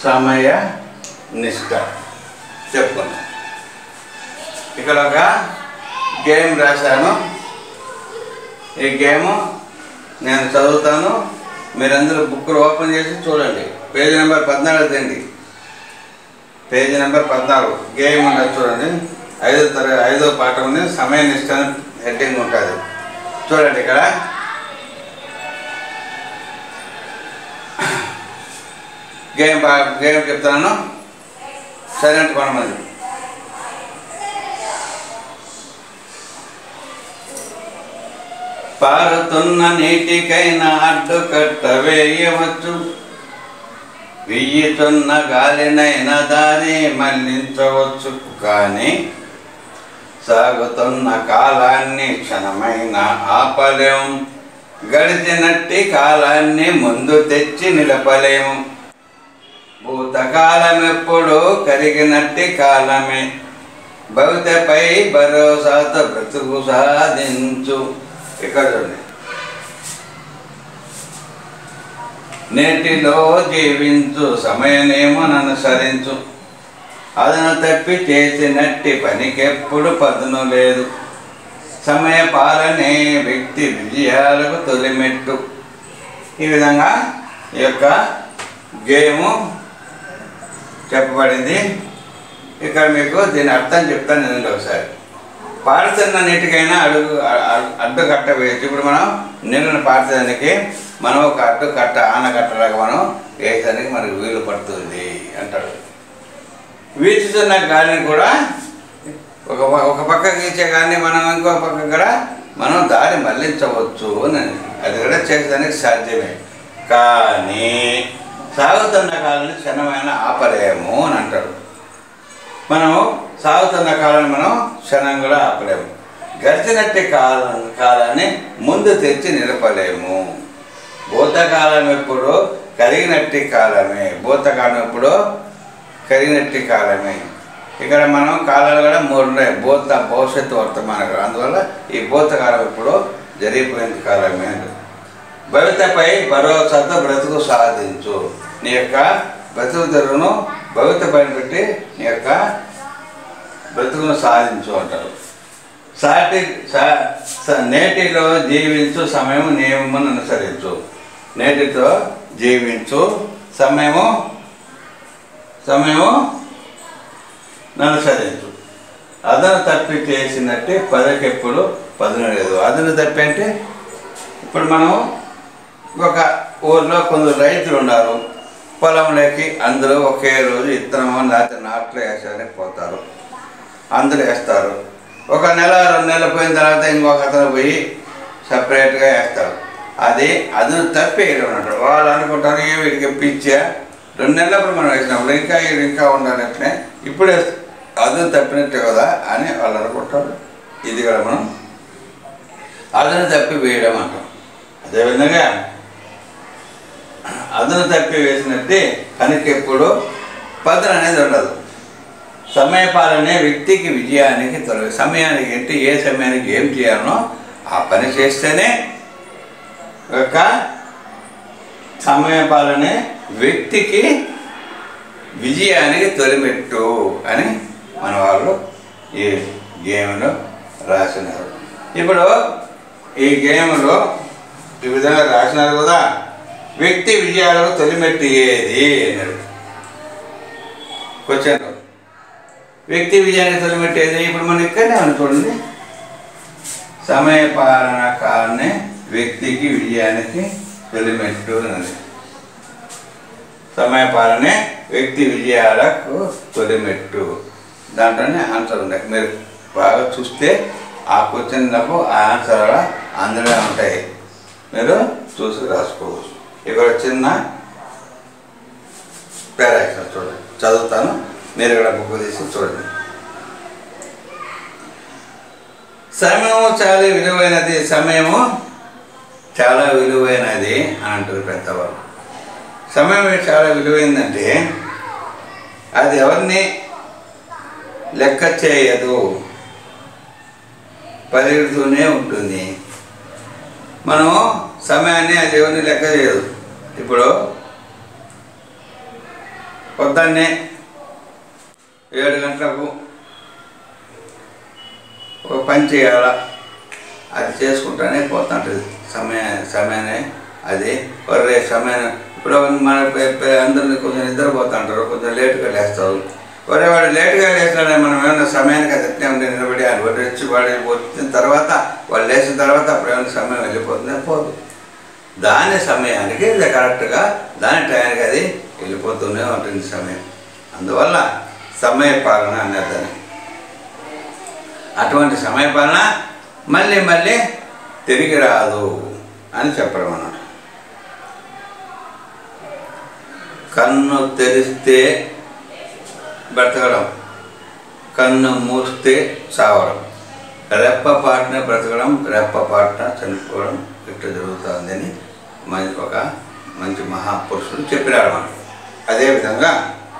సమయ నిష్ట చెప్పుకున్నాం ఇక్కడ ఒక గేమ్ రాశాను ఈ గేమ్ నేను చదువుతాను మీరందరూ బుక్కులు ఓపెన్ చేసి చూడండి పేజీ నెంబర్ పద్నాలుగు తిండి పేజీ నెంబర్ పద్నాలుగు గేమ్ ఉండదు చూడండి ఐదో తరగతి ఐదో పాఠం ఉంది సమయ నిష్ట అని హెడ్డింగ్ ఉంటుంది చూడండి ఇక్కడ గేమ్ బా గేమ్ చెప్తాను సైలెంట్ కొనమంది పారుతున్న నీటికైనా అడ్డుకట్ట వేయవచ్చు వెయ్యితున్న గాలినైనా దారి మళ్లించవచ్చు కానీ సాగుతున్న కాలాన్ని క్షణమైన ఆపలేం గడిచినట్టి కాలాన్ని ముందు తెచ్చి నిలపలేము భూతకాలం ఎప్పుడు కరిగినట్టి కాలమే భవితపై భరోసాతో బ్రతుకు సాధించు ఇక్కడ చూడండి నేటిలో జీవించు సమయనేమో అనుసరించు అదను తప్పి చేసినట్టి పనికెప్పుడు పదును లేదు సమయ పాలనే వ్యక్తి విజయాలకు తొలిమెట్టు ఈ విధంగా ఈ యొక్క గేము చెప్పబడింది ఇక్కడ మీకు దీని అర్థం చెప్తాను నేను ఒకసారి పారుతున్న నీటికైనా అడుగు అ- అ- అడ్డు కట్ట వేయచ్చు ఇప్పుడు మనం నీళ్ళని పార్చడానికి మనం ఒక అడ్డు కట్ట ఆనకట్టలాగా మనం వేయడానికి మనకు వీలు పడుతుంది అంటాడు వీచుతున్న గాలిని కూడా ఒక ప- ఒక పక్క గీచే గాలిని మనం ఇంకో పక్క కూడా మనం దారి మళ్లించవచ్చు అని అది కూడా చేసేదానికి సాధ్యమే కానీ సాగుతున్న కాలాన్ని క్షణమైన ఆపలేము అని అంటాడు మనం సాగుతున్న కాలాన్ని మనం క్షణం కూడా ఆపలేము గడిచినట్టి కాలం కాలాన్ని ముందు తెచ్చి నిలపలేము భూతకాలం ఎప్పుడు కరిగినట్టి కాలమే భూతకాలం ఎప్పుడు కరిగినట్టి కాలమే ఇక్కడ మనం కాలాలు కూడా మూడు ఉన్నాయి భూత భవిష్యత్తు వర్తమాన కాలం అందువల్ల ఈ భూతకాలం ఎప్పుడు జరిగిపోయిన కాలమే అంటారు. భవితపై భరోసాతో బ్రతుకు సాధించు నీ యొక్క బ్రతుకు తెరువును భవిత పైన పెట్టి నీ యొక్క బ్రతుకును సాధించు అంటారు సాటి సా- స- నేటిలో జీవించు సమయం నియమమును అనుసరించు నేటితో జీవించు సమయము సమయము అనుసరించు అదను తప్పి చేసినట్టే పదకెప్పుడు పదును లేదు అదను తప్పి అంటే ఇప్పుడు మనం ఒక ఊర్లో కొందరు రైతులు ఉన్నారు పొలంలోకి అందరూ ఒకే రోజు ఇత్తనము లేకపోతే నాట్లు వేసానికి పోతారు అందరూ వేస్తారు ఒక నెల రెండు నెలలు పోయిన తర్వాత ఇంకొక అతను పోయి సపరేట్గా వేస్తారు అది అదను తప్పి వేయడం అంటారు వాళ్ళు అనుకుంటారు ఏ వీడికి పిచ్చా రెండు నెలలప్పుడు మనం వేసినప్పుడు ఇంకా వీడు ఇంకా ఉండాలంటే ఇప్పుడే అదను తప్పినట్టే కదా అని వాళ్ళు అనుకుంటారు ఇది కూడా మనం అదను తప్పి వేయడం అంటాం అదేవిధంగా అదను తప్పి వేసినట్టే పనికి ఎప్పుడు పదన అనేది ఉండదు సమయపాలనే వ్యక్తికి విజయానికి తొలగి సమయానికి అంటే ఏ సమయానికి ఏం చేయాలనో ఆ పని చేస్తేనే ఒక సమయపాలనే వ్యక్తికి విజయానికి తొలిమెట్టు అని మన వాళ్ళు ఈ గేమ్లో రాసినారు ఇప్పుడు ఈ గేమ్లో ఈ విధంగా రాసినారు కదా వ్యక్తి విజయాలకు తొలిమెట్టు ఏది అన్నాడు క్వశ్చన్ వ్యక్తి విజయానికి తొలిమెట్టేది ఇప్పుడు మనం ఇక్కడనే ఉంది చూడండి సమయ పాలన కాలనే వ్యక్తికి విజయానికి తొలిమెట్టు అన్నది సమయ పాలనే వ్యక్తి విజయాలకు తొలిమెట్టు దాంట్లోనే ఆన్సర్ ఉన్నాయి మీరు బాగా చూస్తే ఆ క్వశ్చన్లకు ఆ ఆన్సర్ కూడా అందులో ఉంటాయి మీరు చూసి రాసుకోవచ్చు ఇక్కడ చిన్న పారాగ్రాఫ్ చూడండి చదువుతాను మీరు ఇక్కడ బుక్ తీసి చూడండి సమయము చాలా విలువైనది సమయము చాలా విలువైనది అని అంటారు పెద్దవాళ్ళు సమయం చాలా విలువైందంటే అది ఎవరిని లెక్క చేయదు పరిగెడుతూనే ఉంటుంది మనం సమయాన్ని అది ఎవరిని లెక్క చేయదు ఇప్పుడు పొద్దున్నే ఏడు గంటలకు ఒక పని చేయాలా అది చేసుకుంటానే పోతుంటుంది సమయ సమయాన్ని అది ఒరే సమయం ఇప్పుడు మన పె- పె- అందరిని కొంచెం నిద్రపోతుంటారు కొంచెం లేటుగా లేస్తారు ఒరే వాడు లేటుగా లేచినాడే మనం ఏమైనా సమయానికి అది ఎట్లే ఉండి నిలబడి ఆయన వాడు వచ్చి వాడు వచ్చిన తర్వాత వాళ్ళు లేచిన తర్వాత అప్పుడు ఏమైనా సమయం వెళ్ళిపోతుందే పోదు దాని సమయానికి ఇది కరెక్ట్గా దాని టయానికి అది వెళ్ళిపోతూనే ఉంటుంది సమయం అందువల్ల సమయ పాలన అన్నారు దాన్ని అటువంటి సమయ పాలన మళ్ళీ మళ్ళీ తిరిగి రాదు అని చెప్పడం అన్నమాట కన్ను తెరిస్తే బ్రతకడం కన్ను మూస్తే చావడం రెప్ప పాటన బ్రతకడం రెప్ప పాటన చనిపోవడం ఇట్లా జరుగుతుందని మంచి ఒక మంచి మహాపురుషుడు చెప్పినాడు మనకు అదేవిధంగా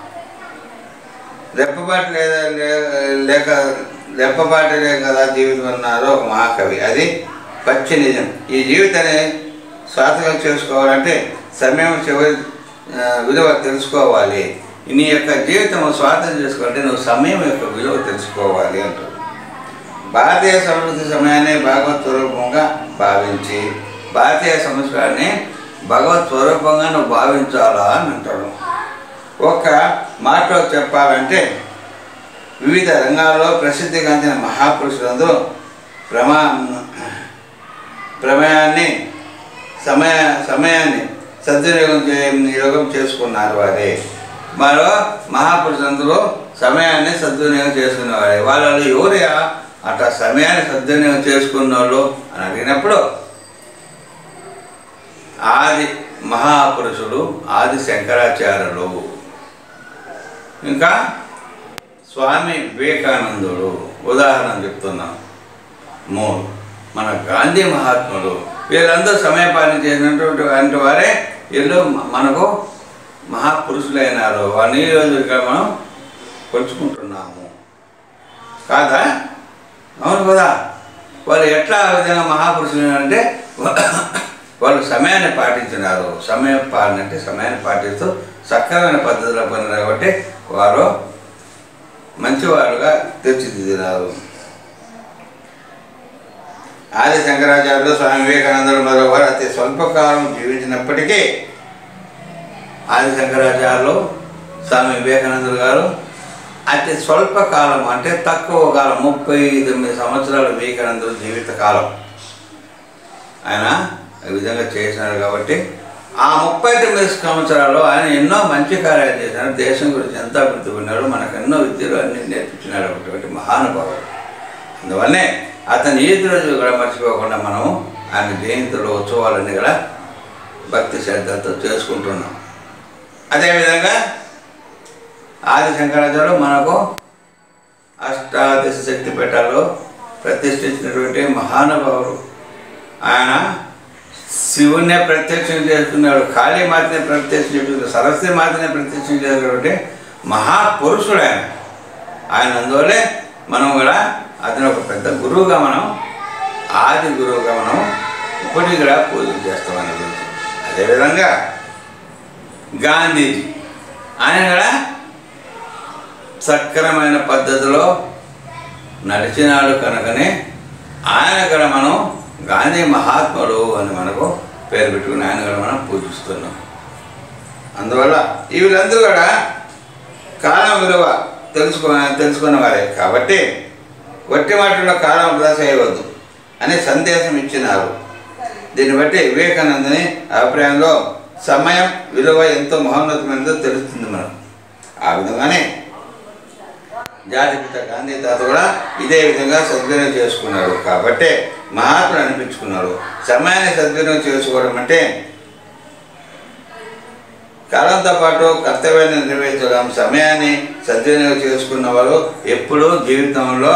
రెప్పపాటు లేదా లే- లేక రెప్పపాటు లేక కదా జీవితం అన్నారు ఒక మహాకవి అది పచ్చి నిజం ఈ జీవితాన్ని స్వాతంత్రం చేసుకోవాలంటే సమయం చివరి ఆ, విలువ తెలుసుకోవాలి నీ యొక్క జీవితం స్వాతంత్రం చేసుకోవాలంటే నువ్వు సమయం యొక్క విలువ తెలుసుకోవాలి అంటారు భారతీయ సంస్కృతి సమయాన్ని భగవత్ స్వరూపంగా భావించి భారతీయ సంస్కారాన్ని భగవత్ స్వరూపంగా నువ్వు భావించాలా అని అంటాడు ఒక మాటలో చెప్పాలంటే వివిధ రంగాల్లో ప్రసిద్ధిగాంచిన మహాపురుషులందరూ ప్రమా ప్రమేయాన్ని సమయ సమయాన్ని సద్వినియోగం చే యోగం చేసుకున్నారు వారే మరో మహాపురుషులందరూ సమయాన్ని సద్వినియోగం చేసుకునేవారే వాళ్ళు ఎవరు అట్లా సమయాన్ని సద్వినియోగం చేసుకున్న వాళ్ళు అని అడిగినప్పుడు ఆది మహాపురుషుడు ఆది శంకరాచార్యులు ఇంకా స్వామి వివేకానందుడు ఉదాహరణ చెప్తున్నాం మూడు మన గాంధీ మహాత్ముడు వీళ్ళందరూ సమయపాలన చేసినటువంటి వంటి వారే వీళ్ళు మ- మనకు మహాపురుషులైనారు వారిని ఈ రోజు ఇక్కడ మనం కొలుచుకుంటున్నాము కాదా అవును కదా వాళ్ళు ఎట్లా ఆ విధంగా మహాపురుషులు అంటే వాళ్ళు సమయాన్ని పాటించినారు సమయ పాలన అంటే సమయాన్ని పాటిస్తూ సక్రమైన పద్ధతిలో పని కాబట్టి వారు మంచివారుగా తీర్చిదిద్దినారు ఆది శంకరాచార్యులు స్వామి వివేకానందుడు మరోవారు అతి స్వల్పకాలం జీవించినప్పటికీ ఆది శంకరాచార్యులు స్వామి వివేకానందుడు గారు అతి స్వల్ప కాలం అంటే తక్కువ కాలం ముప్పై తొమ్మిది సంవత్సరాలు వివేకానందుడు జీవిత కాలం ఆయన ఈ విధంగా చేసినారు కాబట్టి ఆ ముప్పై తొమ్మిది సంవత్సరాలు ఆయన ఎన్నో మంచి కార్యాలు చేసినారు దేశం గురించి ఎంత అభివృద్ధి ఉన్నాడు మనకు ఎన్నో విద్యలు అన్ని నేర్పించినాడు అటువంటి మహానుభావుడు అందువల్లనే అతని ఈది రోజు కూడా మర్చిపోకుండా మనం ఆయన జయంతులు ఉత్సవాలన్నీ కూడా భక్తి శ్రద్ధలతో చేసుకుంటున్నాం అదేవిధంగా ఆది శంకరాచార్యులు మనకు అష్టాదశ శక్తి పీఠాల్లో ప్రతిష్ఠించినటువంటి మహానుభావుడు ఆయన శివుణ్ణే ప్రత్యక్షం చేసుకున్నాడు కాళీ మాతనే ప్రత్యక్షం చేసుకున్నాడు సరస్వతి మాతనే ప్రత్యక్షం చేసుకున్నటువంటి మహాపురుషుడు ఆయన ఆయన అందువల్లే మనం కూడా అతను ఒక పెద్ద గురువుగా మనం ఆది గురువుగా మనం ఇప్పటికి కూడా పూజలు చేస్తామని గురించి అదేవిధంగా గాంధీజీ ఆయన కూడా సక్రమైన పద్ధతిలో నడిచినాడు కనుకనే ఆయన కూడా మనం గాంధీ మహాత్ముడు అని మనకు పేరు పెట్టుకుని ఆయన కూడా మనం పూజిస్తున్నాం అందువల్ల ఈ వీళ్ళందరూ కూడా కాలం విలువ తెలుసుకో తెలుసుకున్న వారే కాబట్టి వట్టి మాటల్లో కాలం వృధా చేయవద్దు అనే సందేశం ఇచ్చినారు దీన్ని బట్టి వివేకానందని అభిప్రాయంలో సమయం విలువ ఎంతో మహోన్నతమైనదో తెలుస్తుంది మనం ఆ విధంగానే జాతిపిత గాంధీ తాత కూడా ఇదే విధంగా సద్వినియోగం చేసుకున్నాడు కాబట్టి మహాత్ముడు అనిపించుకున్నాడు సమయాన్ని సద్వినియోగం చేసుకోవడం అంటే కాలంతో పాటు కర్తవ్యాన్ని నిర్వహించడం సమయాన్ని సద్వినియోగం చేసుకున్న వారు ఎప్పుడూ జీవితంలో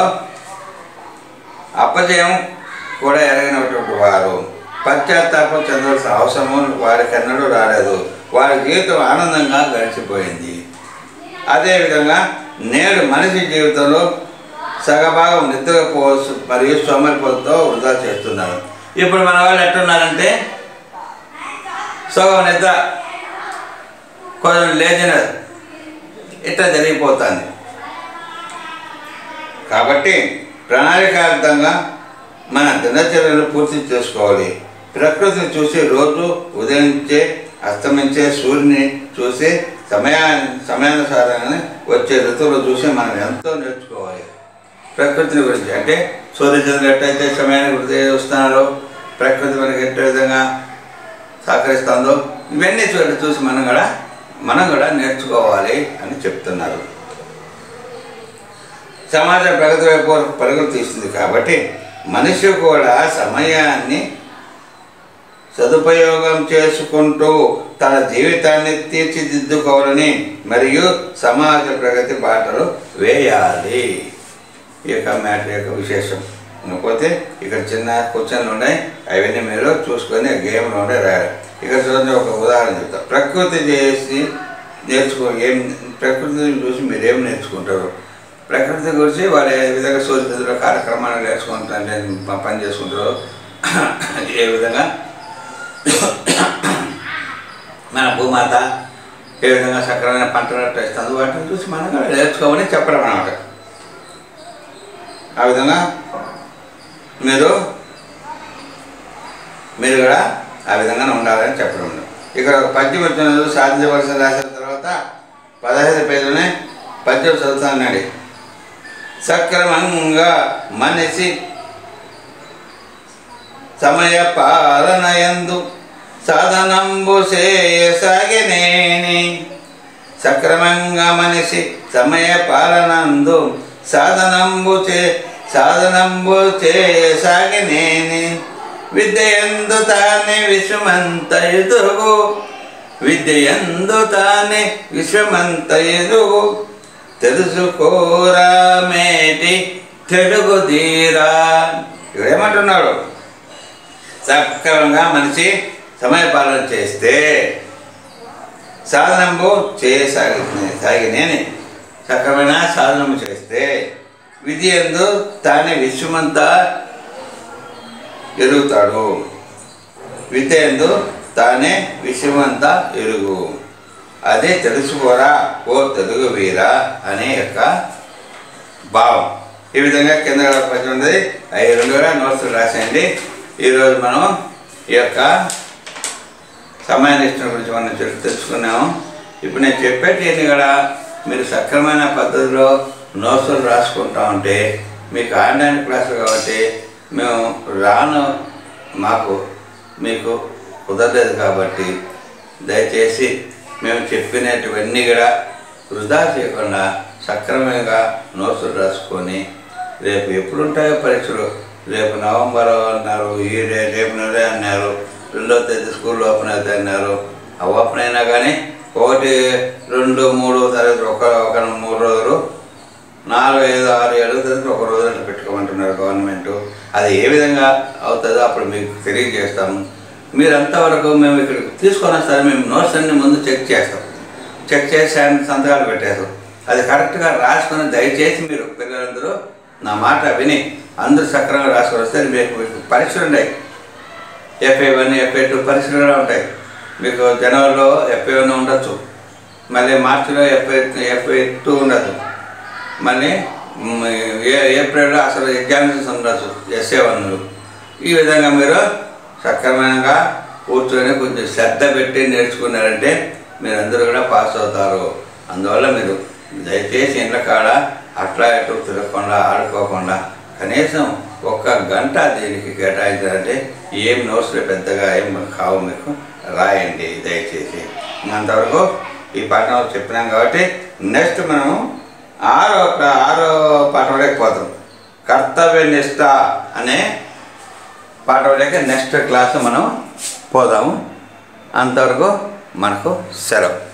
అపజయం కూడా ఎరగినటువంటి వారు పశ్చాత్తాపం చెందవలసిన అవసరము వారికి ఎన్నడూ రాలేదు వారి జీవితం ఆనందంగా గడిచిపోయింది అదేవిధంగా నేడు మనిషి జీవితంలో సగభాగం నిద్రపోవచ్చు మరియు సోమరిపోతుతో వృధా చేస్తున్నారు ఇప్పుడు మన వాళ్ళు ఎట్టున్నారంటే సగం నిద్ర కొంచెం లేజినెస్ ఇట్లా జరిగిపోతుంది కాబట్టి ప్రణాళికాబద్ధంగా మన దినచర్యలు పూర్తి చేసుకోవాలి ప్రకృతిని చూసి రోజు ఉదయించే అస్తమించే సూర్యుని చూసి సమయా సమయానుసారంగా వచ్చే ఋతువులు చూసి మనం ఎంతో నేర్చుకోవాలి ప్రకృతిని గురించి అంటే సూర్యచంద్రులు ఎట్టయితే సమయానికి వృద్ధి వస్తున్నారో ప్రకృతి మనకి ఎట్ట విధంగా సహకరిస్తుందో ఇవన్నీ చూ చూసి మనం కూడా మనం కూడా నేర్చుకోవాలి అని చెప్తున్నారు సమాజ ప్రగతి వైపు పరుగులు తీస్తుంది కాబట్టి మనిషి కూడా సమయాన్ని సదుపయోగం చేసుకుంటూ తన జీవితాన్ని తీర్చిదిద్దుకోవాలని మరియు సమాజ ప్రగతి బాటలు వేయాలి ఈ యొక్క మ్యాటర్ యొక్క విశేషం లేకపోతే ఇక్కడ చిన్న క్వశ్చన్లు ఉన్నాయి అవన్నీ మీరు చూసుకొని గేమ్లో ఉండే రాయాలి ఇక్కడ చూడండి ఒక ఉదాహరణ చెప్తా ప్రకృతి చేసి నేర్చుకో ఏం ప్రకృతిని చూసి మీరు ఏం నేర్చుకుంటారు ప్రకృతి గురించి వాళ్ళు ఏ విధంగా సూర్యచంద్రుల కార్యక్రమాలు నేర్చుకుంటారు పని చేసుకుంటారు ఏ విధంగా మన భూమాత ఏ విధంగా సక్రమైన పంటలు ఇస్తుంది వాటిని చూసి మనం కూడా నేర్చుకోమని చెప్పడం అన్నమాట ఆ విధంగా మీరు మీరు కూడా ఆ విధంగానే ఉండాలని చెప్పడం ఇక్కడ ఒక పద్యం వచ్చిన సాధించవలసిన రాసిన తర్వాత పదహైదు పేజీలోనే పద్యం చదువుతానండి సక్రమంగా మనిషి సమయ పాలనయందు సాధనంబు చేయసాగినేని సక్రమంగా మనిషి సమయ పాలనందు సాధనంబు చే సాధనంబు చేయసాగినేని విద్యయందు తానే విశ్వమంత ఎదుగు విద్యయందు తానే విశ్వమంత ఎదుగు తెలుసుకోరా మేటి తెలుగు తీరా ఇక్కడ ఏమంటున్నాడు సక్రమంగా మనిషి సమయపాలన చేస్తే సాధనంబు చేయసాగి సాగినేని సక్రమైన సాధనము చేస్తే విధి ఎందు తానే విశ్వమంతా ఎరుగుతాడు విద్య ఎందు తానే విశ్వమంతా ఎరుగు అదే తెలుసుకోరా ఓ తెలుగు వీరా అనే యొక్క భావం ఈ విధంగా కింద పద్యం ఉంది అవి రెండు కూడా నోట్స్ రాసేయండి ఈరోజు మనం ఈ యొక్క సమయానిష్టం గురించి మనం తెలు- తెలుసుకున్నాము ఇప్పుడు నేను చెప్పేటి కూడా మీరు సక్రమైన పద్ధతిలో నోట్సులు రాసుకుంటా ఉంటే మీకు ఆన్లైన్ క్లాసులు కాబట్టి మేము రాను మాకు మీకు కుదరలేదు కాబట్టి దయచేసి మేము చెప్పినటువన్నీ కూడా వృధా చేయకుండా సక్రమంగా నోట్సులు రాసుకొని రేపు ఎప్పుడు ఉంటాయో పరీక్షలు రేపు నవంబర్ అన్నారు ఈ రే రేపు నెలే అన్నారు రెండో తేదీ స్కూల్ ఓపెన్ అవుతాయి అన్నారు ఆ ఓపెన్ అయినా కానీ ఒకటి రెండు మూడు తరగతి ఒక ఒక మూడు రోజులు నాలుగు ఐదు ఆరు ఏడు తరగతి ఒక రోజు అట్లా పెట్టుకోమంటున్నారు గవర్నమెంట్ అది ఏ విధంగా అవుతుందో అప్పుడు మీకు తెలియజేస్తాము మీరు అంతవరకు మేము ఇక్కడ తీసుకొని వస్తారు మేము నోట్స్ అన్ని ముందు చెక్ చేస్తాం చెక్ చేసి ఆయన సంతకాలు పెట్టేస్తాం అది కరెక్ట్గా రాసుకొని దయచేసి మీరు పిల్లలందరూ నా మాట విని అందరూ సక్రమంగా రాసుకొని వస్తే మీకు మీకు పరీక్షలు ఉన్నాయి ఎఫ్ఏ వన్ ఎఫ్ఏ టూ పరీక్షలు కూడా ఉంటాయి మీకు జనవరిలో ఎఫ్ఏ వన్ ఉండొచ్చు మళ్ళీ మార్చిలో ఎఫ్ఏ ఎఫ్ఏ టూ ఉండదు మళ్ళీ మ్, ఏ ఏప్రిల్లో అసలు ఎగ్జామినేషన్స్ ఉండొచ్చు ఎస్ఏ వన్లు ఈ విధంగా మీరు సక్రమంగా కూర్చొని కొంచెం శ్రద్ధ పెట్టి నేర్చుకున్నారంటే మీరు అందరూ కూడా పాస్ అవుతారు అందువల్ల మీరు దయచేసి ఇంట్లో కాడ అట్లా ఇటు తిరగకుండా ఆడుకోకుండా కనీసం ఒక్క గంట దీనికి కేటాయించాలంటే ఏం నోట్స్లు పెద్దగా ఏం కావు మీకు రాయండి దయచేసి అంతవరకు ఈ పాఠం చెప్పినాం కాబట్టి నెక్స్ట్ మనము ఆరో ఆరో పాఠంలోకి పోతాం కర్తవ్య నిష్ట అనే పాఠంలోకి నెక్స్ట్ క్లాస్ మనం పోదాము అంతవరకు మనకు సెలవు